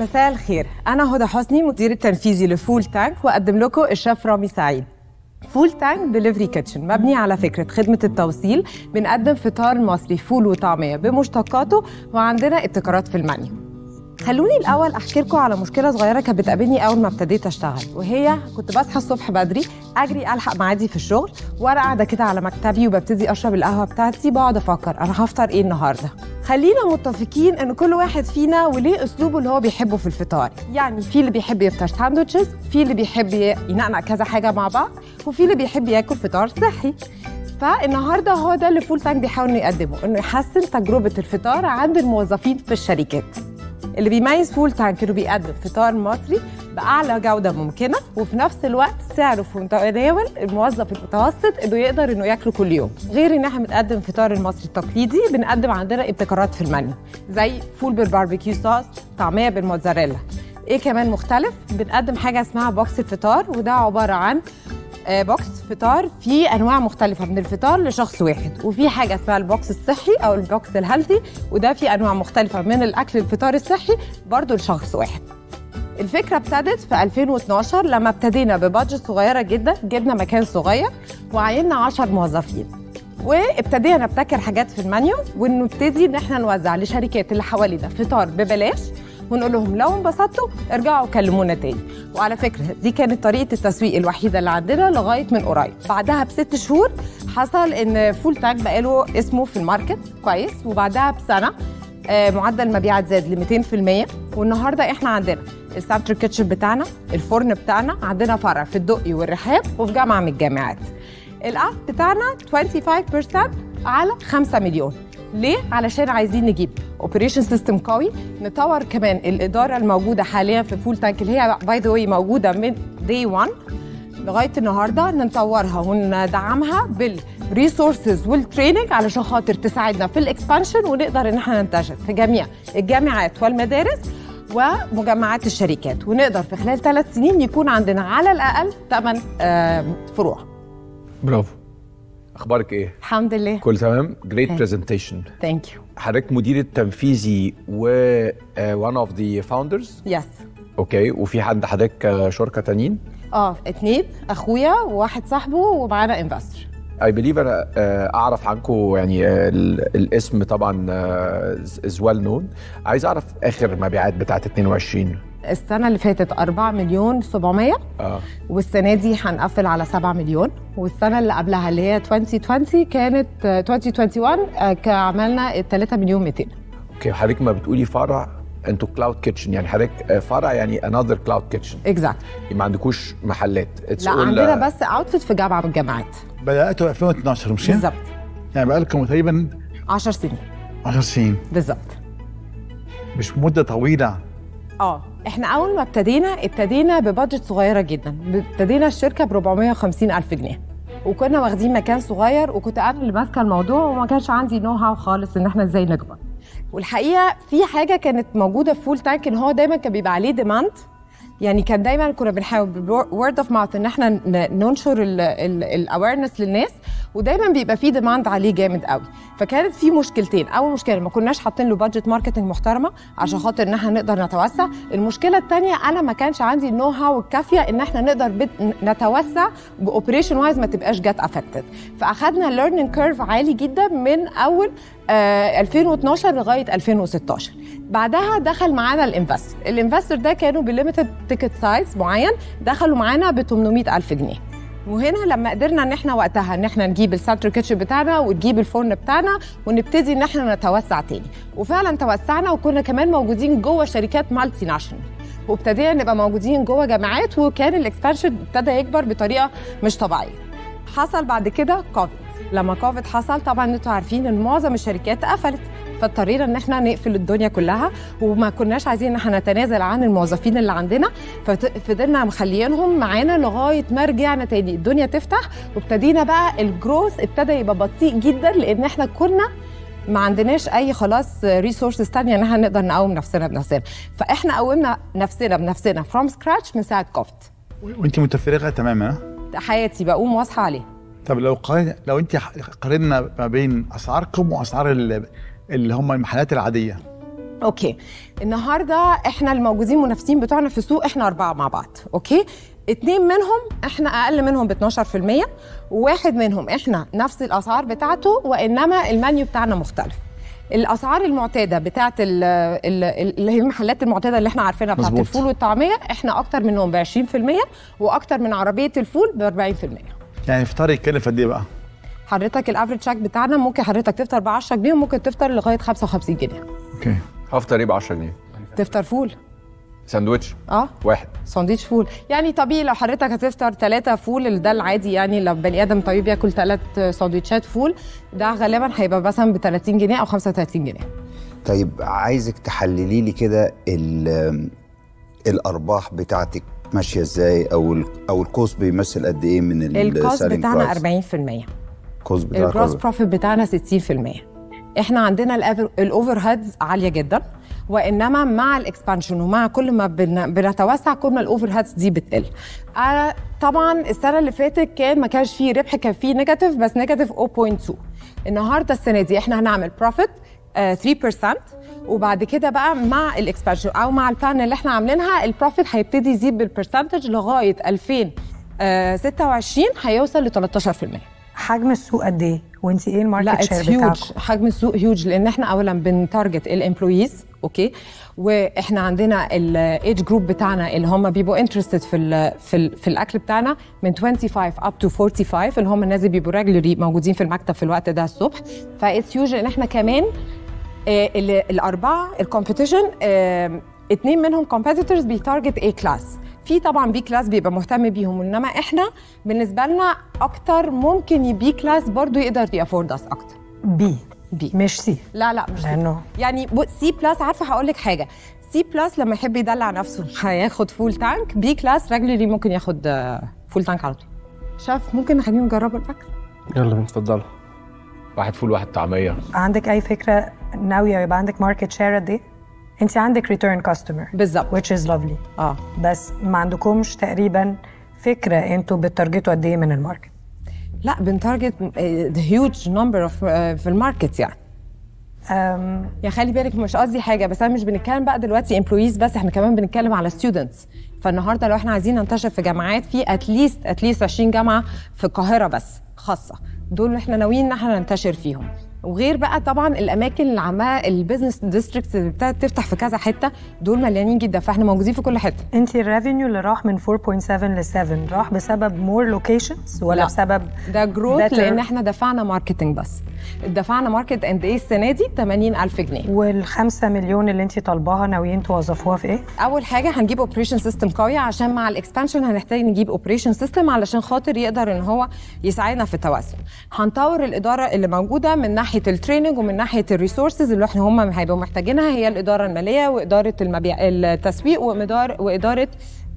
مساء الخير انا هدى حسني مدير التنفيذي لفول تانك واقدم لكم الشيف رامي سعيد فول تانك دليفري كيتشن مبني على فكره خدمه التوصيل بنقدم فطار مصري فول وطعميه بمشتقاته وعندنا ابتكارات في المنيو خلوني الاول احكي لكم على مشكله صغيره كانت بتقابلني اول ما ابتديت اشتغل وهي كنت بصحى الصبح بدري اجري الحق ميعادي في الشغل وانا قاعده كده على مكتبي وببتدي اشرب القهوه بتاعتي بقعد افكر انا هفطر ايه النهارده خلينا متفقين ان كل واحد فينا وليه اسلوبه اللي هو بيحبه في الفطار يعني في اللي بيحب يفطر ساندوتشز في اللي بيحب ينقنق كذا حاجه مع بعض وفي اللي بيحب ياكل فطار صحي فالنهارده هو ده اللي فول تانك بيحاول انه يقدمه انه يحسن تجربه الفطار عند الموظفين في الشركات اللي بيميز فول تانك انه بيقدم فطار مصري باعلى جوده ممكنه وفي نفس الوقت سعره في متناول الموظف المتوسط انه يقدر انه ياكله كل يوم غير ان احنا بنقدم فطار المصري التقليدي بنقدم عندنا ابتكارات في المنيو زي فول بالباربيكيو صوص طعميه بالموتزاريلا ايه كمان مختلف بنقدم حاجه اسمها بوكس الفطار وده عباره عن آه، بوكس فطار فيه انواع مختلفه من الفطار لشخص واحد وفي حاجه اسمها البوكس الصحي او البوكس الهيلثي وده فيه انواع مختلفه من الاكل الفطار الصحي برضه لشخص واحد الفكرة ابتدت في 2012 لما ابتدينا ببادجت صغيرة جدا جبنا مكان صغير وعيننا 10 موظفين وابتدينا نبتكر حاجات في المنيو ونبتدي ان احنا نوزع لشركات اللي حوالينا فطار ببلاش ونقول لهم لو انبسطتوا ارجعوا كلمونا تاني وعلى فكره دي كانت طريقه التسويق الوحيده اللي عندنا لغايه من قريب بعدها بست شهور حصل ان فول تاج بقى له اسمه في الماركت كويس وبعدها بسنه آه، معدل المبيعات زاد ل 200% والنهارده احنا عندنا السانتر كيتشن بتاعنا الفرن بتاعنا عندنا فرع في الدقي والرحاب وفي جامعه من الجامعات الاب بتاعنا 25% على 5 مليون ليه؟ علشان عايزين نجيب اوبريشن سيستم قوي نطور كمان الاداره الموجوده حاليا في فول تانك اللي هي باي ذا واي موجوده من دي 1 لغايه النهارده نطورها وندعمها بالريسورسز والتريننج علشان خاطر تساعدنا في الاكسبانشن ونقدر ان احنا ننتشر في جميع الجامعات والمدارس ومجمعات الشركات ونقدر في خلال ثلاث سنين يكون عندنا على الاقل ثمان فروع برافو اخبارك ايه الحمد لله كل تمام جريت Thank- برزنتيشن ثانك يو حضرتك مدير التنفيذي و وان اوف ذا فاوندرز يس اوكي وفي حد حضرتك آه، شركه تانيين اه اتنين اخويا وواحد صاحبه ومعانا انفستر اي بليف انا آه، اعرف عنكم يعني آه، ال- الاسم طبعا از ويل نون عايز اعرف اخر مبيعات بتاعت 22 السنه اللي فاتت 4 مليون 700 اه والسنه دي هنقفل على 7 مليون والسنه اللي قبلها اللي هي 2020 كانت آه، 2021 آه، كان عملنا 3 مليون 200 اوكي حضرتك ما بتقولي فرع انتوا كلاود كيتشن يعني حضرتك آه، فرع يعني انذر كلاود كيتشن اكزاكت ما عندكوش محلات It's لا all, عندنا آه، بس اوتفيت في جامعه من الجامعات بداتوا 2012 مش كده؟ بالظبط يعني بقى لكم تقريبا 10 سنين 10 سنين بالظبط مش مده طويله اه احنا اول ما ابتدينا ابتدينا ببادجت صغيره جدا ابتدينا الشركه ب 450 الف جنيه وكنا واخدين مكان صغير وكنت انا اللي ماسكه الموضوع وما كانش عندي نو هاو خالص ان احنا ازاي نكبر والحقيقه في حاجه كانت موجوده في فول تانك ان هو دايما كان بيبقى عليه ديماند يعني كان دايما كنا بنحاول بالورد اوف ماوث ان احنا ن- ننشر الاويرنس للناس ودايما بيبقى في ديماند عليه جامد قوي فكانت في مشكلتين اول مشكله ما كناش حاطين له بادجت ماركتنج محترمه عشان خاطر ان احنا نقدر نتوسع المشكله الثانيه انا ما كانش عندي النو هاو الكافيه ان احنا نقدر بت- نتوسع باوبريشن وايز ما تبقاش جت افكتد فاخدنا ليرنينج كيرف عالي جدا من اول آه 2012 لغايه 2016 بعدها دخل معانا الانفستر الانفستر ده كانوا بليميتد تيكت سايز معين دخلوا معانا ب 800 الف جنيه وهنا لما قدرنا ان احنا وقتها ان احنا نجيب السانتر كيتشن بتاعنا ونجيب الفرن بتاعنا ونبتدي ان احنا نتوسع تاني وفعلا توسعنا وكنا كمان موجودين جوه شركات مالتي ناشونال وابتدينا نبقى موجودين جوه جامعات وكان الاكسبانشن ابتدى يكبر بطريقه مش طبيعيه حصل بعد كده كوفيد لما كوفيد حصل طبعا انتوا عارفين ان معظم الشركات قفلت فاضطرينا ان احنا نقفل الدنيا كلها وما كناش عايزين ان احنا نتنازل عن الموظفين اللي عندنا ففضلنا مخليينهم معانا لغايه ما رجعنا تاني الدنيا تفتح وابتدينا بقى الجروث ابتدى يبقى بطيء جدا لان احنا كنا ما عندناش اي خلاص ريسورسز تانية ان احنا نقدر نقوم نفسنا بنفسنا فاحنا قومنا نفسنا بنفسنا فروم سكراتش من ساعه كوفيد وانت متفرغه تماما ها؟ ده حياتي بقوم واصحى عليها طب لو قارن لو انت قارنا ما بين اسعاركم واسعار ال- اللي هم المحلات العاديه اوكي النهارده احنا الموجودين منافسين بتوعنا في السوق احنا اربعه مع بعض اوكي اتنين منهم احنا اقل منهم ب 12% وواحد منهم احنا نفس الاسعار بتاعته وانما المنيو بتاعنا مختلف الاسعار المعتاده بتاعت ال- ال- اللي هي المحلات المعتاده اللي احنا عارفينها بتاعت مظبوط. الفول والطعميه احنا اكتر منهم ب 20% واكتر من عربيه الفول ب 40% يعني الفطار يكلف قد ايه بقى؟ حضرتك الافريج شاك بتاعنا ممكن حضرتك تفطر ب 10 جنيه وممكن تفطر لغايه 55 جنيه اوكي هفطر ايه ب 10 جنيه تفطر فول ساندوتش اه واحد ساندوتش فول يعني طبيعي لو حضرتك هتفطر ثلاثة فول ده العادي يعني لو بني ادم طبيعي بياكل ثلاث سندوتشات فول ده غالبا هيبقى مثلا ب 30 جنيه او 35 جنيه طيب عايزك تحللي لي كده ال- الارباح بتاعتك ماشيه ازاي او ال او الكوست بيمثل قد ايه من ال الكوست selling بتاعنا price؟ 40% الكوست بتاعك الجروس أربعة. بروفيت بتاعنا 60% احنا عندنا الاوفر هيدز عاليه جدا وانما مع الاكسبانشن ومع كل ما بن- بنتوسع كل ما الاوفر هيدز دي بتقل آه طبعا السنه اللي فاتت كان ما كانش فيه ربح كان فيه نيجاتيف بس نيجاتيف 0.2 النهارده السنه دي احنا هنعمل بروفيت 3% وبعد كده بقى مع الاكسبانشن او مع البلان اللي احنا عاملينها البروفيت هيبتدي يزيد بالبرسنتج لغايه 2026 هيوصل ل 13% حجم السوق قد ايه وانت ايه لا الماركت اتس شير هيوج بتاعكم حجم السوق هيوج لان احنا اولا بنتارجت الامبلويز اوكي واحنا عندنا الايدج جروب بتاعنا اللي هم بيبقوا انترستد في ال في ال في الاكل بتاعنا من 25 اب تو 45 اللي هم الناس اللي بيبقوا ريجولري موجودين في المكتب في الوقت ده الصبح فاتس هيوج ان احنا كمان آه، ال- الاربعه الكومبيتيشن اتنين منهم كومبيتيتورز بيتارجت اي كلاس في طبعا بي كلاس بيبقى مهتم بيهم انما احنا بالنسبه لنا اكتر ممكن يبي كلاس برضو يقدر يافورد اس اكتر بي بي مش سي لا لا مش لانه يعني سي بلس عارفه هقول لك حاجه سي بلس لما يحب يدلع نفسه هياخد فول تانك بي كلاس ريجولري ممكن ياخد فول تانك على طول شاف ممكن نخليهم يجربوا الاكل يلا اتفضلوا واحد فول واحد طعميه عندك اي فكره ناويه يبقى عندك ماركت شير قد ايه؟ انت عندك ريتيرن كاستمر بالظبط which is lovely اه بس ما عندكمش تقريبا فكره انتوا بتارجتوا قد ايه من الماركت لا بنتارجت هيوج نمبر اوف في الماركت يعني أم، يعني خلي بالك مش قصدي حاجه بس انا مش بنتكلم بقى دلوقتي امبلويز بس احنا كمان بنتكلم على ستودنتس فالنهارده لو احنا عايزين ننتشر في جامعات في اتليست اتليست 20 جامعه في القاهره بس خاصه دول احنا ناويين ان احنا ننتشر فيهم وغير بقى طبعا الاماكن اللي عماله البيزنس ديستريكتس اللي ابتدت تفتح في كذا حته دول مليانين جدا فاحنا موجودين في كل حته انت الريفينيو اللي راح من 4.7 ل 7 راح بسبب مور لوكيشنز ولا لا. بسبب ده جروث better- لان احنا دفعنا ماركتنج بس دفعنا ماركت اند ايه السنه دي 80000 جنيه والخمسة مليون اللي انت طالباها ناويين توظفوها في ايه؟ اول حاجه هنجيب اوبريشن سيستم قوي عشان مع الاكسبانشن هنحتاج نجيب اوبريشن سيستم علشان خاطر يقدر ان هو يساعدنا في التوسع هنطور الاداره اللي موجوده من ناحيه التريننج ومن ناحيه الريسورسز اللي احنا هم هيبقوا محتاجينها هي الاداره الماليه واداره المبيع التسويق واداره واداره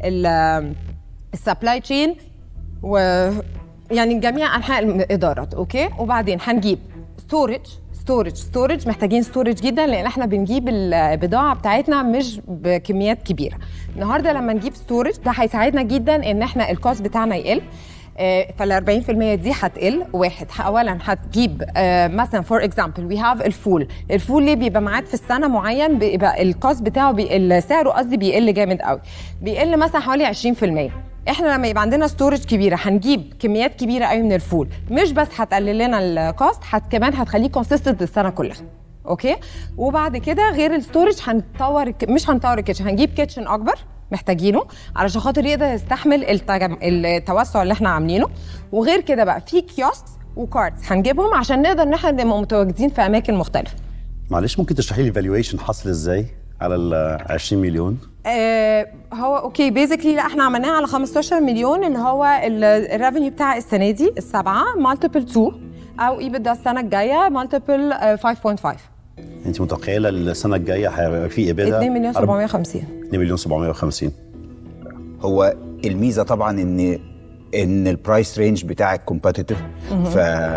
السبلاي تشين و يعني جميع انحاء الادارات اوكي وبعدين هنجيب ستورج ستورج ستورج محتاجين ستورج جدا لان احنا بنجيب البضاعه بتاعتنا مش بكميات كبيره النهارده لما نجيب ستورج ده هيساعدنا جدا ان احنا الكوست بتاعنا يقل فال 40% دي هتقل واحد اولا هتجيب آه، مثلا فور اكزامبل وي هاف الفول الفول ليه بيبقى معاد في السنه معين بيبقى الكوست بتاعه بي... سعره قصدي بيقل جامد قوي بيقل مثلا حوالي 20% احنا لما يبقى عندنا ستورج كبيره هنجيب كميات كبيره قوي من الفول مش بس هتقلل لنا الكوست هت كمان هتخليه كونسيستنت السنه كلها اوكي وبعد كده غير الستورج هنطور الك- مش هنطور الكيتشن هنجيب كيتشن اكبر محتاجينه علشان خاطر يقدر يستحمل التجم... التوسع اللي احنا عاملينه وغير كده بقى في كيوسك وكاردز هنجيبهم عشان نقدر ان احنا نبقى متواجدين في اماكن مختلفه معلش ممكن تشرحي لي الفالويشن حصل ازاي على ال 20 مليون آه هو اوكي بيزيكلي لا احنا عملناه على 15 مليون اللي هو الريفينيو بتاع السنه دي السبعه مالتيبل 2 او ايبت ده السنه الجايه مالتيبل 5.5 انت متخيله السنه الجايه هيبقى في ايبيدا 2 مليون 750 2 مليون 750 هو الميزه طبعا ان ان البرايس رينج بتاعك كومبتيتيف ف...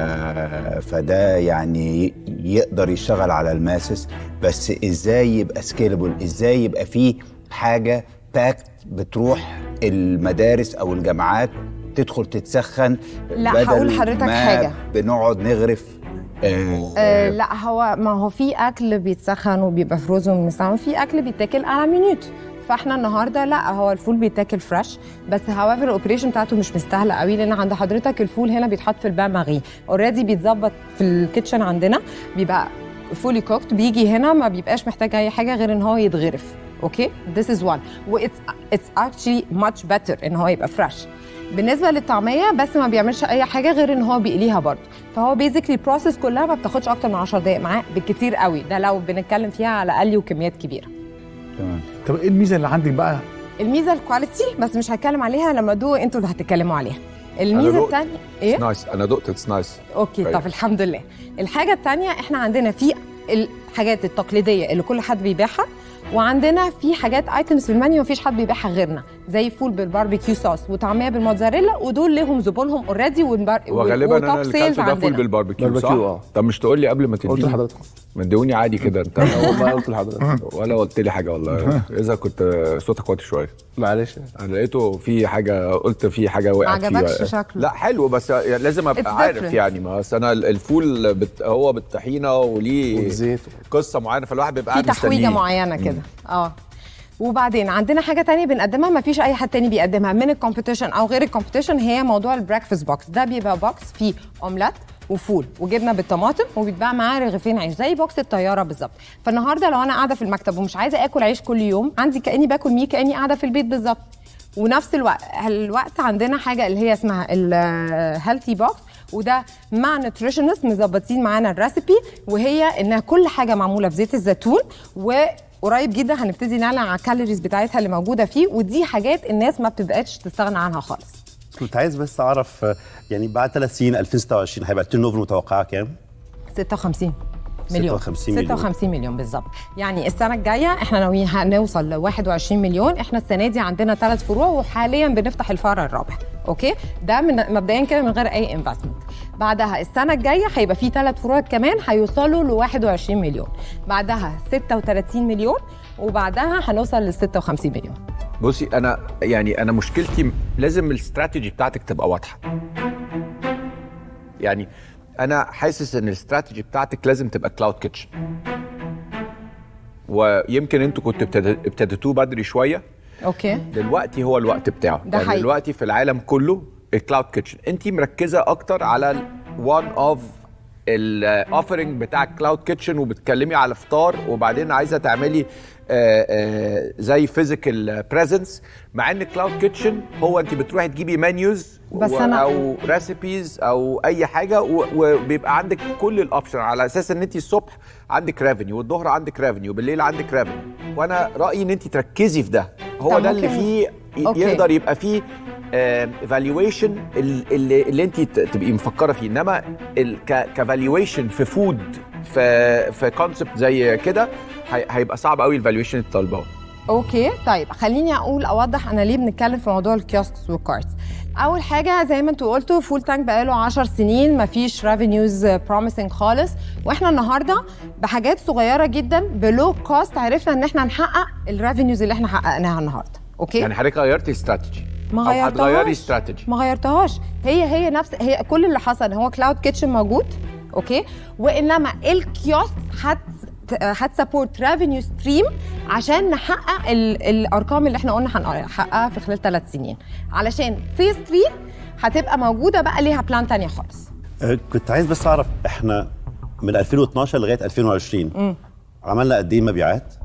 فده يعني يقدر يشتغل على الماسس بس ازاي يبقى سكيلبل ازاي يبقى فيه حاجه باكت بتروح المدارس او الجامعات تدخل تتسخن لا، بدل هقول لحضرتك ما حاجة. بنقعد نغرف آه لا هو ما هو في اكل بيتسخن وبيبقى فروزن من الساعه وفي اكل بيتاكل على مينوت فاحنا النهارده لا هو الفول بيتاكل فريش بس هوافر الاوبريشن بتاعته مش مستاهله قوي لان عند حضرتك الفول هنا بيتحط في البان ماغي اوريدي بيتظبط في الكيتشن عندنا بيبقى فولي كوكت بيجي هنا ما بيبقاش محتاج اي حاجه غير ان هو يتغرف اوكي this is one و it's it's actually much better ان هو يبقى فريش بالنسبه للطعميه بس ما بيعملش اي حاجه غير ان هو بيقليها برضه فهو بيزيكلي البروسيس كلها ما بتاخدش اكتر من 10 دقائق معاه بالكتير قوي ده لو بنتكلم فيها على قلي وكميات كبيره تمام طب ايه الميزه اللي عندك بقى الميزه الكواليتي بس مش هتكلم عليها لما ادوق انتوا اللي هتتكلموا عليها الميزه دقت. الثانيه ايه نايس انا دقت اتس نايس اوكي أيوة. طب الحمد لله الحاجه الثانيه احنا عندنا في الحاجات التقليديه اللي كل حد بيبيعها وعندنا في حاجات ايتمز في المنيو مفيش حد بيبيعها غيرنا زي فول بالباربيكيو صوص وطعميه بالموتزاريلا ودول لهم زبونهم اوريدي وغالبا انا اللي كلته ده فول بالباربيكيو صح؟ باربيكيو، اه. طب مش تقول لي قبل ما قلت تديني لحضرتك ما تدوني عادي كده انت والله قلت لحضرتك ولا قلت لي حاجه والله اذا كنت صوتك واطي شويه معلش انا لقيته في حاجه قلت في حاجه وقعت فيه عجبكش شكله. لا حلو بس يعني لازم It's ابقى عارف different. يعني ما أصل انا الفول بت... هو بالطحينه وليه والزيت. قصه معينه فالواحد بيبقى في قاعد تحويجه مستنيه. معينه كده اه وبعدين عندنا حاجه تانية بنقدمها ما فيش اي حد تاني بيقدمها من الكومبيتيشن او غير الكومبيتيشن هي موضوع البريكفاست بوكس ده بيبقى بوكس فيه اومليت وفول وجبنه بالطماطم وبيتباع معاه رغيفين عيش زي بوكس الطياره بالظبط فالنهارده لو انا قاعده في المكتب ومش عايزه اكل عيش كل يوم عندي كاني باكل ميه كاني قاعده في البيت بالظبط ونفس الوقت الوقت عندنا حاجه اللي هي اسمها الهيلثي بوكس وده مع نوتريشنست مظبطين معانا الريسيبي وهي انها كل حاجه معموله بزيت الزيتون وقريب جدا هنبتدي نعلن على الكالوريز بتاعتها اللي موجوده فيه ودي حاجات الناس ما بتبقاش تستغنى عنها خالص كنت عايز بس اعرف آه، يعني بعد ثلاث سنين 2026 هيبقى التيرن اوفر متوقعه كام؟ 56 مليون 56 مليون. 56 مليون بالظبط يعني السنه الجايه احنا ناويين هنوصل ل 21 مليون احنا السنه دي عندنا ثلاث فروع وحاليا بنفتح الفرع الرابع اوكي ده من مبدئيا كده من غير اي انفستمنت بعدها السنه الجايه هيبقى في ثلاث فروع كمان هيوصلوا ل 21 مليون بعدها 36 مليون وبعدها هنوصل ل 56 مليون بصي انا يعني انا مشكلتي لازم الاستراتيجي بتاعتك تبقى واضحه يعني انا حاسس ان الاستراتيجي بتاعتك لازم تبقى كلاود كيتشن ويمكن انتوا كنتوا ابتد- ابتديتوه بدري شويه اوكي دلوقتي هو الوقت بتاعه ده يعني حقيقي. دلوقتي في العالم كله الكلاود كيتشن انت مركزه اكتر على وان اوف الاوفرنج بتاع الكلاود كيتشن وبتكلمي على فطار وبعدين عايزه تعملي آه، آه، زي فيزيكال بريزنس مع ان كلاود كيتشن هو انت بتروحي تجيبي منيوز بس أنا- او ريسيبيز او اي حاجه و- وبيبقى عندك كل الاوبشن على اساس ان انت الصبح عندك ريفينيو والظهر عندك ريفينيو بالليل عندك ريفينيو وانا رايي ان انت تركزي في ده هو طب ده اللي ممكن- فيه ي- أوكي. يقدر يبقى فيه ايفالويشن اللي, اللي انت ت- تبقي مفكره فيه انما كفالويشن في فود في في كونسبت زي كده هي- هيبقى صعب قوي الفالويشن الطالبه اوكي طيب خليني اقول اوضح انا ليه بنتكلم في موضوع الكيوسكس والكارتس اول حاجه زي ما انتوا قلتوا فول تانك بقاله 10 سنين مفيش ريفينيوز بروميسنج خالص واحنا النهارده بحاجات صغيره جدا بلو كوست عرفنا ان احنا نحقق الريفينيوز اللي احنا حققناها النهارده اوكي يعني حضرتك غيرتي استراتيجي ما او هتغيري غيرتهاش استراتيجي ما غيرتهاش هي هي نفس هي كل اللي حصل هو كلاود كيتشن موجود اوكي وانما الكيوسك هت هتسبورت ريفينيو ستريم عشان نحقق ال- الارقام اللي احنا قلنا هنحققها في خلال ثلاث سنين علشان فيز 3 هتبقى موجوده بقى ليها بلان تانية خالص آه، كنت عايز بس اعرف احنا من 2012 لغايه 2020 عملنا قد ايه مبيعات؟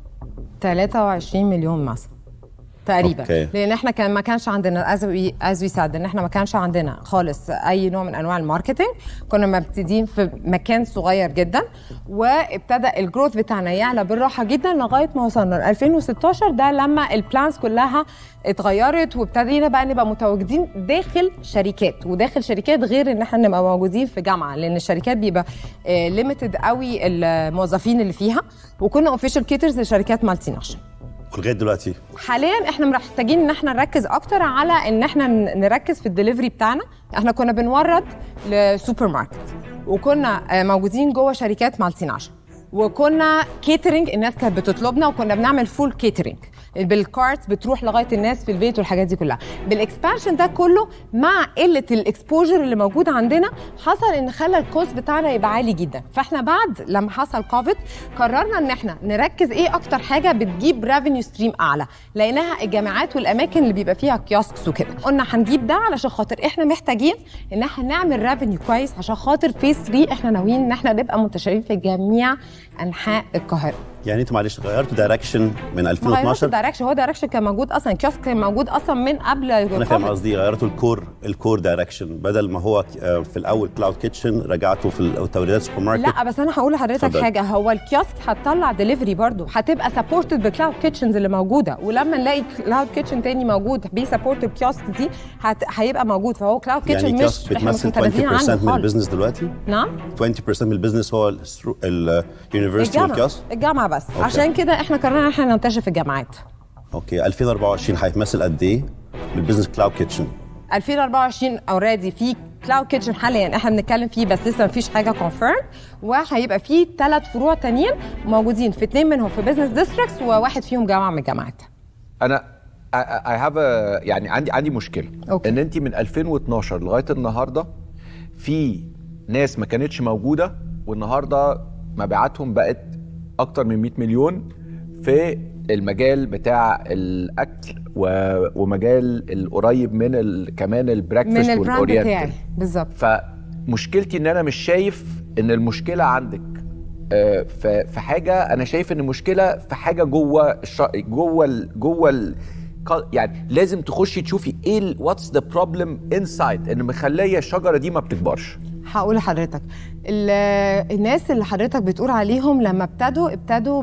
23 مليون مثلا تقريبا أوكي. لان احنا كان ما كانش عندنا از وي از وي ساد ان احنا ما كانش عندنا خالص اي نوع من انواع الماركتنج كنا مبتدئين في مكان صغير جدا وابتدى الجروث بتاعنا يعلى بالراحه جدا لغايه ما وصلنا ل 2016 ده لما البلانز كلها اتغيرت وابتدينا بقى نبقى متواجدين داخل شركات وداخل شركات غير ان احنا نبقى موجودين في جامعه لان الشركات بيبقى ليميتد قوي الموظفين اللي فيها وكنا اوفيشال كيترز لشركات مالتي ناشونال ولغايه دلوقتي حاليا احنا محتاجين ان احنا نركز اكتر على ان احنا ن- نركز في الدليفري بتاعنا احنا كنا بنورد لسوبر ماركت وكنا آه، موجودين جوه شركات مالتي ناشونال وكنا كيترينج الناس كانت بتطلبنا وكنا بنعمل فول كيترينج بالكارت بتروح لغايه الناس في البيت والحاجات دي كلها بالاكسبانشن ده كله مع قله الاكسبوجر اللي موجود عندنا حصل ان خلى الكوست بتاعنا يبقى عالي جدا فاحنا بعد لما حصل كوفيد قررنا ان احنا نركز ايه اكتر حاجه بتجيب ريفينيو ستريم اعلى لقيناها الجامعات والاماكن اللي بيبقى فيها كيوسكس وكده قلنا هنجيب ده علشان خاطر احنا محتاجين ان احنا نعمل ريفينيو كويس عشان خاطر فيس 3 احنا ناويين ان احنا نبقى منتشرين في جميع انحاء القاهره يعني انتوا معلش غيرتوا دايركشن من غيرت 2012 الدايركشن هو دايركشن كان موجود اصلا كيوسك كان موجود اصلا من قبل انا فاهم كوفيد. قصدي غيرتوا الكور الكور دايركشن بدل ما هو آه، في الاول كلاود كيتشن رجعته في التوريدات سوبر ماركت لا بس انا هقول لحضرتك اتفضل. حاجه هو الكيوسك هتطلع دليفري برضو هتبقى سبورتد بكلاود كيتشنز اللي موجوده ولما نلاقي كلاود كيتشن تاني موجود بيسبورت الكيوسك دي هت... هيبقى موجود فهو كلاود كيتشن يعني مش كيوسك احنا مش بتمثل متنازلين 20% عنه من خالص البيزنس دلوقتي نعم 20% من البيزنس هو اليونيفرستي الجامعه والكيوسك الجامعه بس أوكي. عشان كده احنا قررنا ان احنا ننتشر في الجامعات اوكي 2024 هيتمثل قد ايه بالبيزنس كلاود كيتشن 2024 اوريدي في كلاود كيتشن حاليا احنا بنتكلم فيه بس لسه مفيش حاجه كونفيرم وهيبقى فيه ثلاث فروع تانيين موجودين في اثنين منهم في بزنس ديستريكتس وواحد فيهم جامعه من الجامعات انا اي هاف يعني عندي عندي مشكله أوكي. ان انت من 2012 لغايه النهارده في ناس ما كانتش موجوده والنهارده مبيعاتهم بقت اكتر من 100 مليون في المجال بتاع الاكل و... ومجال القريب من ال... كمان البريكفاست من البراند والأورينتال. بتاعي بالظبط فمشكلتي ان انا مش شايف ان المشكله عندك آه، في في حاجه انا شايف ان المشكله في حاجه جوه الش... جوه ال... جوه ال... ق- يعني لازم تخشي تشوفي ايه واتس ذا بروبلم انسايد ان مخليه الشجره دي ما بتكبرش هقول لحضرتك ال- الناس اللي حضرتك بتقول عليهم لما ابتدوا ابتدوا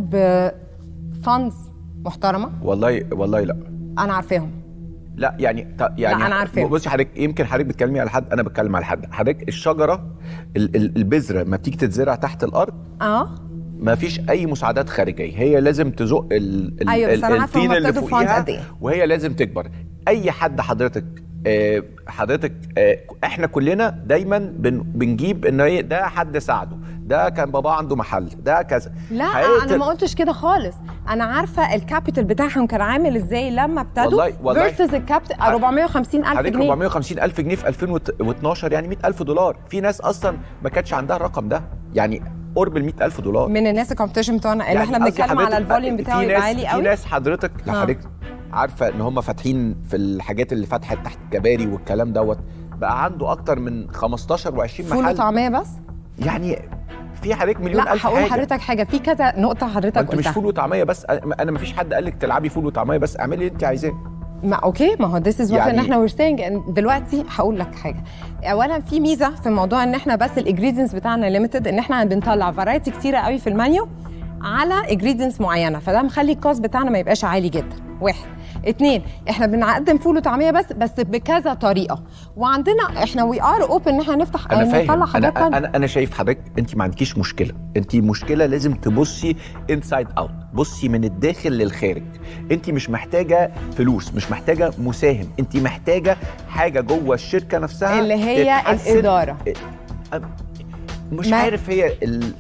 بفاندز محترمه والله والله لا انا عارفاهم لا يعني ط- يعني أنا عارفاه. بصي حضرتك يمكن حضرتك بتكلمي على حد انا بتكلم على حد حضرتك الشجره ال... ال... البذره ما بتيجي تتزرع تحت الارض اه ما فيش اي مساعدات خارجيه هي لازم تزق ال ال أيوة، بس ال- أنا عارفة الطين هما اللي ابتدوا فوقيها funds قد إيه. وهي لازم تكبر اي حد حضرتك آه، حضرتك آه، احنا كلنا دايما بن بنجيب ان هي ده حد ساعده ده كان باباه عنده محل ده كذا لا حقيقة انا ما قلتش كده خالص انا عارفه الكابيتال بتاعهم كان عامل ازاي لما ابتدوا والله- والله. فيرسز الكابيتال 450 الف حضرتك جنيه 450 الف جنيه في 2012 يعني 100 الف دولار في ناس اصلا ما كانتش عندها الرقم ده يعني قرب ال 100 الف دولار من الناس الكومبيتيشن بتوعنا اللي يعني احنا قصدي بنتكلم على حضرتك الفوليوم في بتاعه يبقى ناس- عالي في قوي ناس حضرتك آه. حضرتك عارفه ان هم فاتحين في الحاجات اللي فتحت تحت الكباري والكلام دوت بقى عنده اكتر من 15 و20 فول محل وطعميه بس يعني في حضرتك مليون لا الف هقول حاجه لحضرتك حاجه في كذا نقطه ما حضرتك انت مش قلتها فول وطعميه بس انا ما فيش حد قال لك تلعبي فول وطعميه بس اعملي اللي انت عايزاه ما اوكي ما هو ذس از وات يعني- ان احنا وير سينج دلوقتي هقول لك حاجه اولا في ميزه في موضوع ان احنا بس الانجريدينتس بتاعنا ليميتد ان احنا بنطلع فرايتي كتيره قوي في المنيو على انجريدينتس معينه فده مخلي الكوست بتاعنا ما يبقاش عالي جدا واحد اتنين احنا بنقدم فول وطعميه بس بس بكذا طريقه وعندنا احنا وي ار اوبن ان احنا نفتح انا نطلع فاهم حاجات انا تانية. انا انا شايف حضرتك انت ما عندكيش مشكله انت مشكله لازم تبصي انسايد اوت بصي من الداخل للخارج انت مش محتاجه فلوس مش محتاجه مساهم انت محتاجه حاجه جوه الشركه نفسها اللي هي تتحسن. الإدارة. أ- مش ما- عارف هي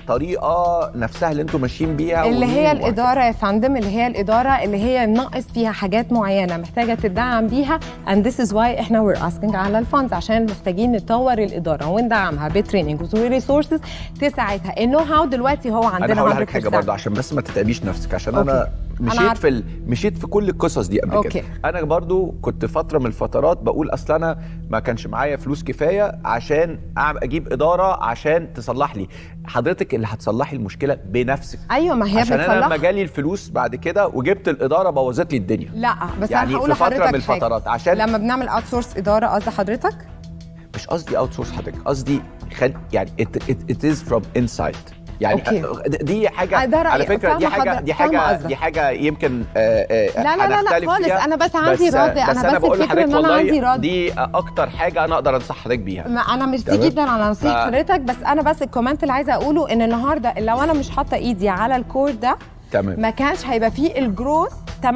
الطريقه نفسها اللي انتم ماشيين بيها اللي ومين هي وهكذا. الإدارة يا فندم اللي هي الإدارة اللي هي ناقص فيها حاجات معينة محتاجة تدعم بيها and this is why احنا we're asking على الفاندز عشان محتاجين نطور الإدارة وندعمها بتريننج وريسورسز تساعدها النو هاو دلوقتي هو عندنا انا هقول لك 100%. حاجه برضه عشان بس ما تتعبيش نفسك عشان أوكي. انا أنا مشيت عارفة. في ال... مشيت في كل القصص دي قبل أوكي. كده انا برضو كنت فتره من الفترات بقول اصل انا ما كانش معايا فلوس كفايه عشان أعمل اجيب اداره عشان تصلح لي حضرتك اللي هتصلحي المشكله بنفسك أيوة ما هي عشان انا لما بتصلحها جالي الفلوس بعد كده وجبت الاداره بوظت لي الدنيا لا بس يعني أنا هقول في فترة لحضرتك من الفترات حاجة. عشان- لما بنعمل اوت سورس إدارة قصد حضرتك مش قصدي اوت سورس حضرتك قصدي خل... يعني ات از فروم انسايد يعني أوكي. دي حاجه ده رأيي. على فكره دي فاهمة حاجه حضرتك. دي فاهمة حاجه قصدك. دي حاجه يمكن آه، آه، لا، لا، لا، لا، هنختلف خالص. فيها. أنا بس عندي بس رد. أنا بس بس انا بقول الفكرة لحضرتك إن أنا والله عندي رد. دي اكتر حاجه انا اقدر انصح حضرتك بيها ما انا مش دي تمام. جدا على نصيحه ف- حضرتك بس انا بس الكومنت اللي عايزه اقوله ان النهارده لو انا مش حاطه ايدي على الكور ده تمام ما كانش هيبقى فيه الجروث 48%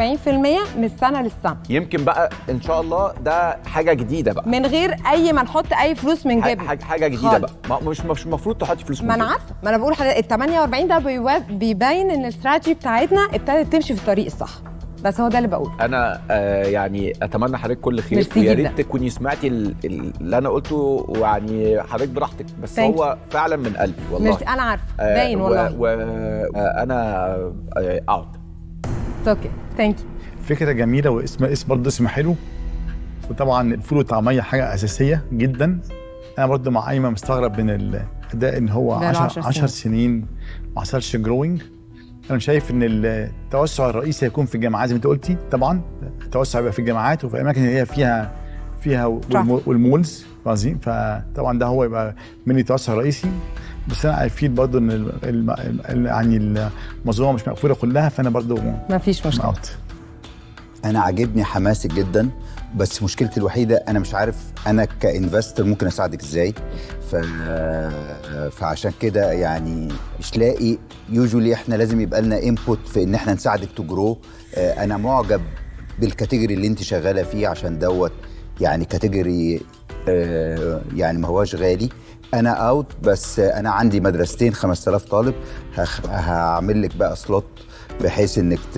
من السنه للسنه يمكن بقى ان شاء الله ده حاجه جديده بقى من غير اي ما نحط اي فلوس من ح- جيبنا حاجه حاجه جديده خالص. بقى ما- مش مش المفروض تحطي فلوس من ما انا جيبك. عارفه ما انا بقول حضرتك ال 48 ده بيوا- بيبين ان الاستراتيجي بتاعتنا ابتدت تمشي في الطريق الصح بس هو ده اللي بقوله انا آه يعني اتمنى حضرتك كل خير ميرسي ويا جدا. ريت تكوني سمعتي ال- ال- اللي انا قلته ويعني حضرتك براحتك بس Thank هو فعلا من قلبي والله ميرسي انا عارفه باين والله وانا اوت اوكي ثانك يو فكره جميله واسم اسم برضه اسم حلو وطبعا الفول والطعميه حاجه اساسيه جدا انا برضه مع ايمن مستغرب من الاداء ان هو بقاله 10 10 10 سنين ما حصلش جروينج انا شايف ان التوسع الرئيسي هيكون في الجامعات زي ما انت قلتي طبعا التوسع يبقى في الجامعات وفي الاماكن اللي هي فيها فيها والمو- والمولز عظيم فطبعا ده هو يبقى من التوسع الرئيسي بس انا افيد برضه ان ال- ال- ال- يعني المنظومه مش مقفوله كلها فانا برضه ما فيش مشكله اوت انا عاجبني حماسك جدا بس مشكلتي الوحيده انا مش عارف انا كانفستر ممكن اساعدك ازاي ف... فعشان كده يعني مش لاقي يوجولي احنا لازم يبقى لنا انبوت في ان احنا نساعدك تجرو انا معجب بالكاتيجوري اللي انت شغاله فيه عشان دوت يعني كاتيجوري آه، يعني ما هواش غالي انا اوت بس انا عندي مدرستين 5000 طالب هخ- هعمل لك بقى سلوت بحيث انك ت...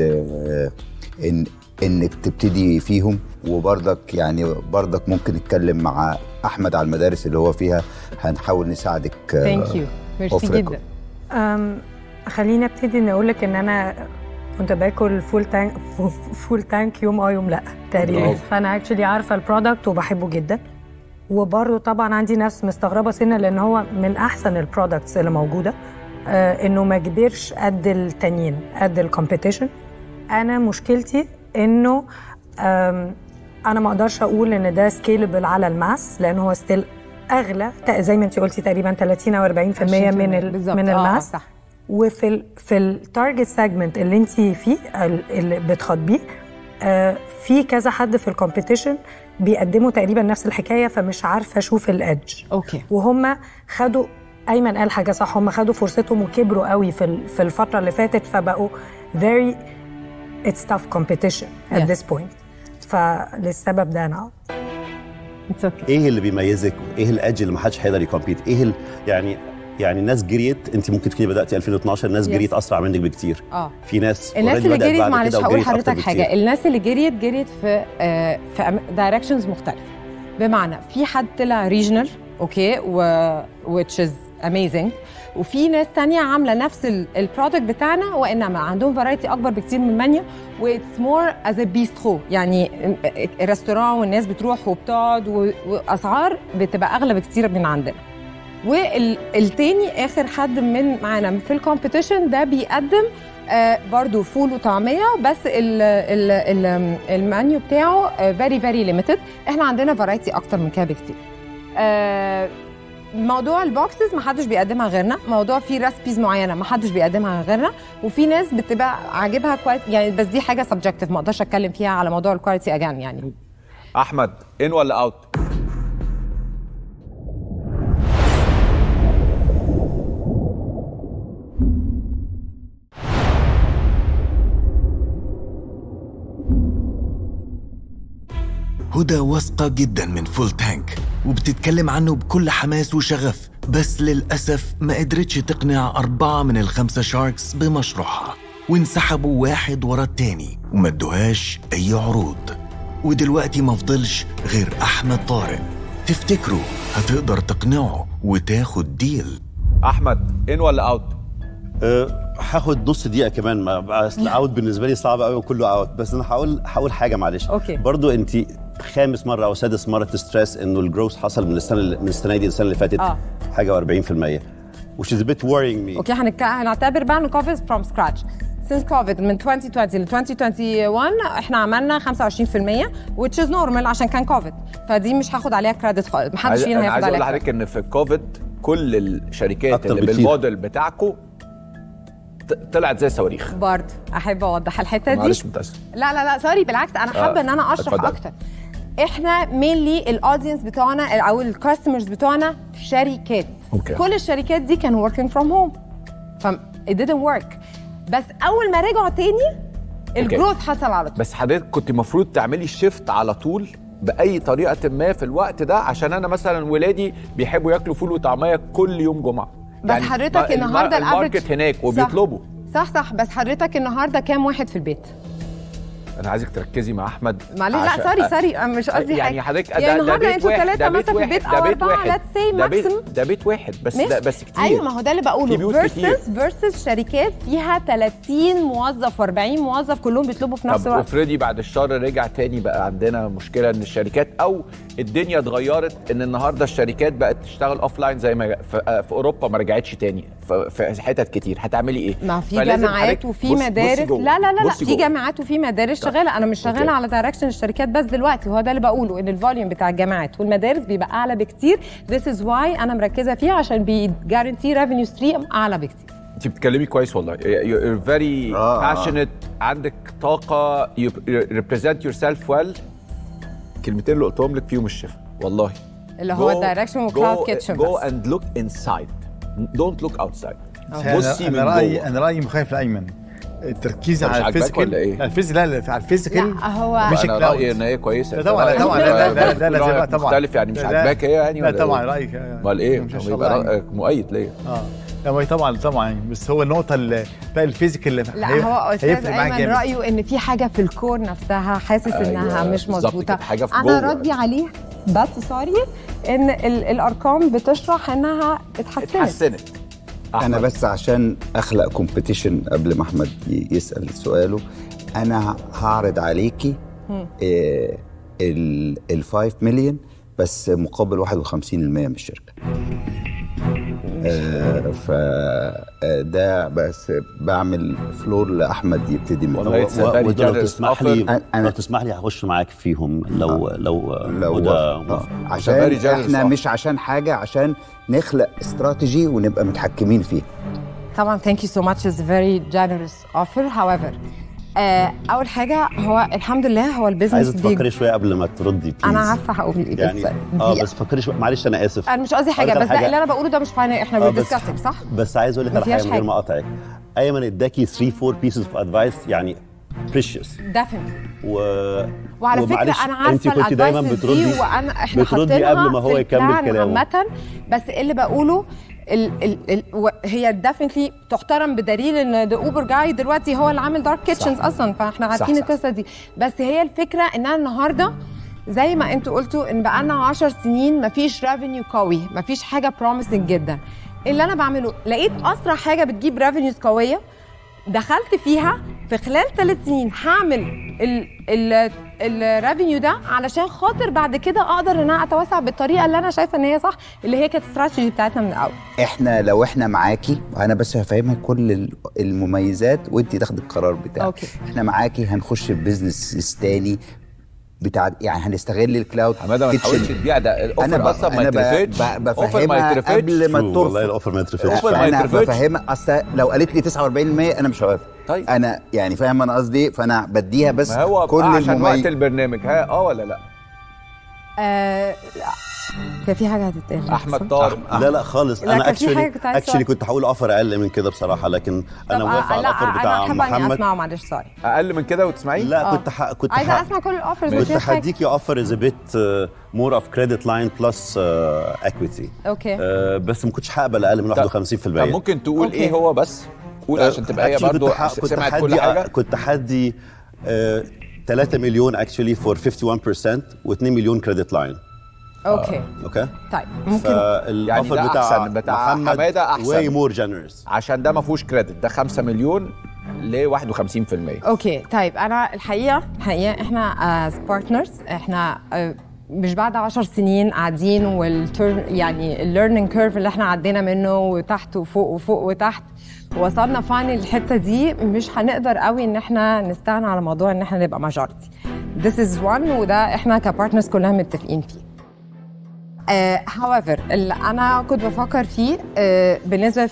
إن انك تبتدي فيهم وبرضك يعني برضك ممكن نتكلم مع احمد على المدارس اللي هو فيها هنحاول نساعدك آه، ثانك يو ميرسي أوف ريكورد. جدا أم، خليني ابتدي اني اقول لك ان انا كنت باكل فول تانك فول تانك يوم اه يوم لا تقريبا برافو. فانا اكشلي عارفه البرودكت وبحبه جدا وبرضه طبعا عندي ناس مستغربه سنه لان هو من احسن البرودكتس اللي موجوده آه انه ما كبرش قد التانيين قد الكومبيتيشن انا مشكلتي انه آم، انا ما اقدرش اقول ان ده سكيلبل على الماس لان هو ستيل اغلى تا- زي ما انت قلتي تقريبا 30 او 40% من ال بالظبط. من آه، آه، الماس صح وفي ال في التارجت سيجمنت اللي انت فيه ال- اللي بتخاطبيه آه، في كذا حد في الكومبيتيشن بيقدموا تقريبا نفس الحكايه فمش عارفه اشوف الادج اوكي وهم خدوا ايمن قال حاجه صح هم خدوا فرصتهم وكبروا قوي في ال- في الفتره اللي فاتت فبقوا very it's tough competition at Yes. this point فللسبب ده انا اتس اوكي ايه اللي بيميزك ايه الادج اللي ما حدش هيقدر يكمبيت ايه ال... يعني يعني الناس جريت انت ممكن تكوني بداتي 2012 الناس Yes. جريت اسرع منك بكتير اه في ناس الناس already اللي بدأت جريت بعد معلش كده هقول وجريت أكتر لحضرتك بكتير. حاجه الناس اللي جريت جريت في آه في دايركشنز مختلفه بمعنى في حد طلع ريجنال اوكي و which is amazing وفي ناس تانية عاملة نفس البرودكت بتاعنا وإنما عندهم فرايتي أكبر بكتير من المنيو واتس مور از ا بيسترو يعني الريستوران والناس بتروح وبتقعد و- وأسعار بتبقى أغلى بكتير من عندنا والتاني اخر حد من معانا في الكومبيتيشن ده بيقدم آه برضو فول وطعميه بس ال ال ال المنيو بتاعه فيري فيري ليميتد احنا عندنا فرايتي اكتر من كده بكتير آه موضوع البوكسز ما حدش بيقدمها غيرنا موضوع في ريسبيز معينه ما حدش بيقدمها غيرنا وفي ناس بتبقى عاجبها كويس يعني بس دي حاجه سبجكتيف ما اقدرش اتكلم فيها على موضوع الكواليتي اجان يعني احمد ان ولا اوت هدى واثقة جدا من فول تانك وبتتكلم عنه بكل حماس وشغف بس للأسف ما قدرتش تقنع أربعة من الخمسة شاركس بمشروعها وانسحبوا واحد ورا التاني وما ادوهاش أي عروض ودلوقتي ما فضلش غير أحمد طارق تفتكروا هتقدر تقنعه وتاخد ديل احمد ان ولا اوت أه، هاخد نص دقيقه كمان ما بقى اصل اوت بالنسبه لي صعب قوي وكله اوت بس انا هقول هقول حاجه معلش أوكي. برضو انت خامس مره او سادس مره تستريس انه الجروث حصل من السنه اللي- من السنه دي للسنه اللي فاتت آه. حاجه و40% which is a bit worrying me اوكي هنك... هنعتبر بقى انه كوفيد فروم سكراتش since كوفيد من 2020 ل 2021 احنا عملنا 25% which is normal عشان كان كوفيد فدي مش هاخد عليها كريدت خالص محدش عايز فينا انا هياخد عايز اقول عليها لحضرتك ان في الكوفيد كل الشركات أكتر اللي بكتير. بالموديل بتاعكم طلعت زي الصواريخ برضه احب اوضح الحته دي معلش متاسف لا لا لا سوري بالعكس انا حابه آه، ان انا اشرح اتفضل. اكتر احنا مينلي الاودينس بتوعنا او الكاستمرز بتوعنا شركات أوكي. كل الشركات دي كانوا working from home ف it didn't work بس اول ما رجعوا تاني الجروث حصل على طول بس حضرتك كنت المفروض تعملي شيفت على طول باي طريقه ما في الوقت ده عشان انا مثلا ولادي بيحبوا ياكلوا فول وطعميه كل يوم جمعه بس حضرتك الم- النهارده الافرج الماركت هناك وبيطلبوا صح صح بس حضرتك النهارده كام واحد في البيت انا عايزك تركزي مع احمد معلش لا عشان- سوري سوري أنا مش قصدي يعني حاجه حضرتك يعني ده, ده النهارده بيت انتوا واحد ثلاثه ده بيت مثلا في واحد بيت ده او بيت اربعه واحد let's say ده بيت maximum. ده بيت واحد بس ماشي. ده بس كتير ايوه ما هو ده اللي في بقوله بيوت كتير. فيرسس فيرسس شركات فيها 30 موظف و40 موظف كلهم بيطلبوا في نفس طب الوقت افرضي بعد الشهر رجع تاني بقى عندنا مشكله ان الشركات او الدنيا اتغيرت ان النهارده الشركات بقت تشتغل اوف لاين زي ما في, في اوروبا ما رجعتش تاني ف- في حتت كتير هتعملي ايه؟ ما في فلازم جامعات حضرتك- وفي بص- بصي مدارس جوه. لا لا لا لا بصي في جوه. جامعات وفي مدارس شغاله انا مش شغاله أوكي. على دايركشن الشركات بس دلوقتي وهو ده اللي بقوله ان الفوليوم بتاع الجامعات والمدارس بيبقى اعلى بكتير this is why انا مركزه فيه عشان بيجارنتي ريفينيو ستريم اعلى بكتير انت بتتكلمي كويس والله you're very آه، آه. passionate عندك طاقه you represent yourself well الكلمتين اللي قلتهم لك فيهم الشفا والله اللي هو Go- الدايركشن وكلاود go- كيتشن go بس and look inside don't look outside أنا- بصي من انا رايي جوه انا رايي مخالف لايمن التركيز طب مش على عاجباك الفيزيكال ولا إيه؟ الفيزيكال لا لا على الفيزيكال لا هو مش انا الكلاود. رايي ان هي كويسه لا طبعا لا طبعا لا لا لا لا لا رأيك طبعا مختلف يعني مش لا- عاجباك هي يعني لا ولا طبعا إيه؟ رايك امال ايه؟ مش طب هشرب يبقى يعني. رايك مؤيد ليا اه لا ما هي طبعا طبعا بس هو النقطه اللي بقى الفيزيكال اللي لا هي- هو استاذ هيفرق معاك ايمن جامد. رايه ان في حاجه في الكور نفسها حاسس أيوة، انها مش بالظبط مظبوطه كده، حاجة في انا جوه. ردي عليه بس سوري ان ال- الارقام بتشرح انها اتحسنت اتحسنت انا أحمد. بس عشان اخلق كومبيتيشن قبل ما احمد ي- يسال سؤاله انا هعرض عليكي آه، ال ال 5 مليون بس مقابل 51% من الشركه فده بس بعمل فلور لاحمد يبتدي من والله هو- it's a very وده لو generous تسمح offer. لي أنا- لو تسمح لي هخش معاك فيهم لو لو لو هدى آه، موافق. عشان very generous احنا offer. مش عشان حاجه عشان نخلق استراتيجي ونبقى متحكمين فيه طبعا thank you so much it's a very generous offer however آه اول حاجه هو الحمد لله هو البيزنس عايزه دي تفكري شويه قبل ما تردي بليز انا عارفه هقول ايه يعني بس اه دي- بس فكري شويه معلش انا اسف انا مش قصدي حاجه أقول لك بس على ده حاجة. اللي انا بقوله ده مش فاينل احنا آه، we're بس- discussing صح؟ بس عايز اقول لك ما على حاجه فيهاش من غير حاجة. ما اقاطعك ايمن اداكي 3 4 pieces of advice يعني precious definitely و وعلى ومعلش، فكره انا انت عارفه كنت دايما الادفايسز بتردي دي وانا احنا بتردي حاطينها قبل ما هو في يكمل البلان كلامه. عامه بس اللي بقوله ال ال ال و- هي ديفنتلي تحترم بدليل ان ذا اوبر جاي دلوقتي هو اللي عامل دارك كيتشنز اصلا فاحنا عارفين صح. القصه دي بس هي الفكره ان انا النهارده زي ما انتوا قلتوا ان بقالنا 10 سنين مفيش ريفينيو قوي مفيش حاجه بروميسنج جدا اللي انا بعمله لقيت اسرع حاجه بتجيب ريفينيوز قويه دخلت فيها في خلال ثلاث سنين هعمل ال ال الريفينيو ده علشان خاطر بعد كده اقدر ان انا اتوسع بالطريقه اللي انا شايفه ان هي صح اللي هي كانت الاستراتيجي بتاعتنا من الاول احنا لو احنا معاكي وانا بس هفهمها كل ال- المميزات وانت تاخدي القرار بتاعك أوكي. احنا معاكي هنخش في بزنس تاني بتاع يعني هنستغل الكلاود حماده ما كيتشن. تحاولش تبيع ده الاوفر انا ب- اصلا ما أنا ب- يترفدش ب- اوفر ما بفهمها يترفدش قبل ما True، والله ترفض الاوفر ما يترفضش أوفر ما فعلا. انا يترفضش. بفهمها اصل لو قالت لي 49% انا مش هوافق طيب. انا يعني فاهم انا قصدي فانا بديها بس ما هو كل كل عشان وقت المميز البرنامج ها اه ولا لا آه لا كان في حاجه هتتقال احمد صح؟ طارق لا لا خالص لا، انا كان في حاجة اكشلي كنت عايز اكشلي أسأل. كنت هقول اوفر اقل من كده بصراحه لكن انا طب، موافق آه، على لا الاوفر انا بتاع احب اني محمد اسمعه معلش سوري اقل من كده وتسمعيه لا آه. كنت ح... كنت عايزه ح... اسمع كل الاوفرز كنت مفيش حاجه هديكي اوفر از بيت مور اوف كريدت لاين بلس اكويتي اوكي بس ما كنتش هقبل اقل من طب- 51% طب ممكن تقول أوكي. ايه هو بس قول عشان تبقى هي Actually برضه كنت ح- كنت سمعت كل حدي حاجه كنت حدي 3 مليون اكشلي فور 51% و2 مليون كريدت لاين اوكي اوكي طيب ممكن فالاوفر ده بتاع أحسن، بتاع محمد حمادة أحسن. واي مور جنرس عشان ده ما فيهوش كريدت ده 5 مليون ل 51% اوكي طيب انا الحقيقه الحقيقه احنا از بارتنرز احنا آه، مش بعد 10 سنين قاعدين والتيرن يعني الليرنينج كيرف اللي احنا عدينا منه وتحت وفوق وفوق وتحت وصلنا فاينل الحته دي مش هنقدر قوي ان احنا نستغنى على موضوع ان احنا نبقى ماجورتي This is one وده احنا كبارتنرز كلنا متفقين فيه Uh, however اللي انا كنت بفكر فيه uh, بالنسبه ل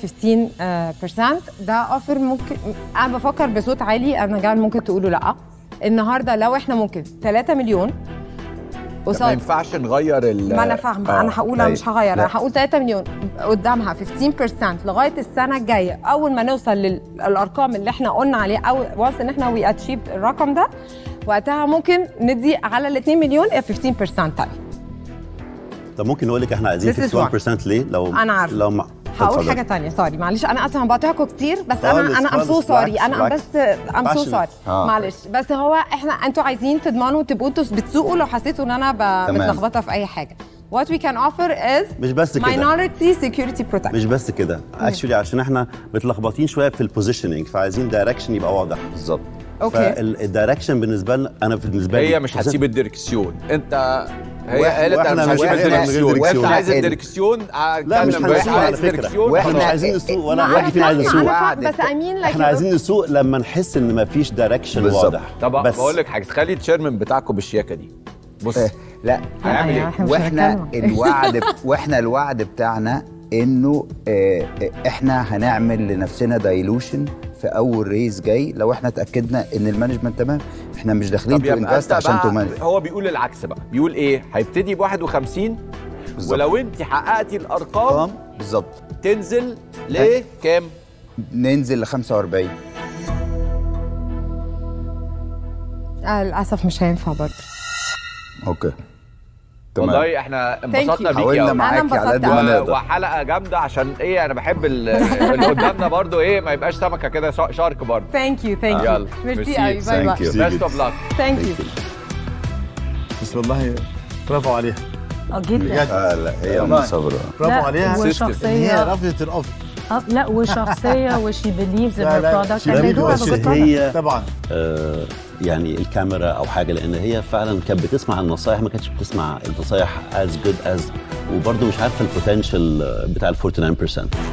15% ده اوفر ممكن انا بفكر بصوت عالي انا جاي ممكن تقولوا لا النهارده لو احنا ممكن 3 مليون ما قصاد ينفعش نغير ال ما انا فاهمه آه، انا هقول انا طيب. مش هغير لا. انا هقول 3 مليون قدامها 15% لغايه السنه الجايه اول ما نوصل للارقام اللي احنا قلنا عليه او واس ان احنا وي اتشيف الرقم ده وقتها ممكن ندي على ال 2 مليون 15% تاني طب ممكن نقول لك احنا عايزين This is 51% ليه لو أنا عارفة. لو ما هقول اتفضل. حاجه تانية سوري معلش انا اسفه بقاطعكم كتير بس خالص، انا انا ام سو خالص، سوري بالعكس، انا بالعكس. بس ام سو Passionate. سوري آه. معلش بس هو احنا انتوا عايزين تضمنوا تبقوا انتوا بتسوقوا لو حسيتوا ان انا ب- تمام. متلخبطه في اي حاجه what we can offer is مش بس كده. minority security protection مش بس كده اكشولي عشان احنا متلخبطين شويه في البوزيشننج فعايزين دايركشن يبقى واضح بالظبط اوكي فالدايركشن بالنسبه لنا انا بالنسبه لي هي مش هتسيب الدركسيون انت هي واحنا- قالت انا واحنا مش مش هسيب عايزين الدركسيون من غير وانت دركسيون. عايز ال- الدركسيون لا مش هتكلم هنسوق بقى، على عايز فكره دركسيون احنا مش وإحنا- عايزين نسوق ولا ما واحد أنا فينا عايز فاهمة، يسوق أنا فاهمة، وعد. بس I mean like احنا عايزين نسوق لما نحس ان مفيش دايركشن بالظبط. واضح طب بس بقول لك حاجه تخلي التشيرمان بتاعكم بالشياكه دي بص آه، لا هنعمل يعني ايه؟ إحنا مش واحنا هنتكلم. الوعد واحنا الوعد بتاعنا انه آه، آه، احنا هنعمل لنفسنا دايلوشن في اول ريز جاي لو احنا اتاكدنا ان المانجمنت تمام احنا مش داخلين طب تو يبقى انفست انت عشان تو بقى مانج هو بيقول العكس بقى بيقول ايه هيبتدي ب 51 بالظبط. ولو انت حققتي الارقام بالظبط تنزل لكام ننزل ل 45 آه للاسف مش هينفع برضه اوكي تمام والله احنا انبسطنا you. بيكي حاولنا قوي معاكي انبسطت على قد أوي. ما و- نقدر وحلقه جامده عشان ايه انا بحب ال- اللي قدامنا برضو ايه ما يبقاش سمكه كده شا- شارك برضو ثانك يو ثانك يو يلا. ميرسي ميرسي. قوي باي Thank باي you. بيست اوف لاك ثانك يو بس والله برافو عليها اه جدا بجد اه لا هي والله. ام صبرا برافو لا، عليها وشخصية- إن هي رفضت الاوفر آه، لا وشخصيه وشي بيليفز ان لا، هير لا، برودكت she and they do believes have a بس good product. هي طبعا آه، يعني الكاميرا او حاجه لان هي فعلا كانت بتسمع النصايح ما كانتش بتسمع النصايح از جود از وبرده مش عارفه البوتنشال بتاع ال 49%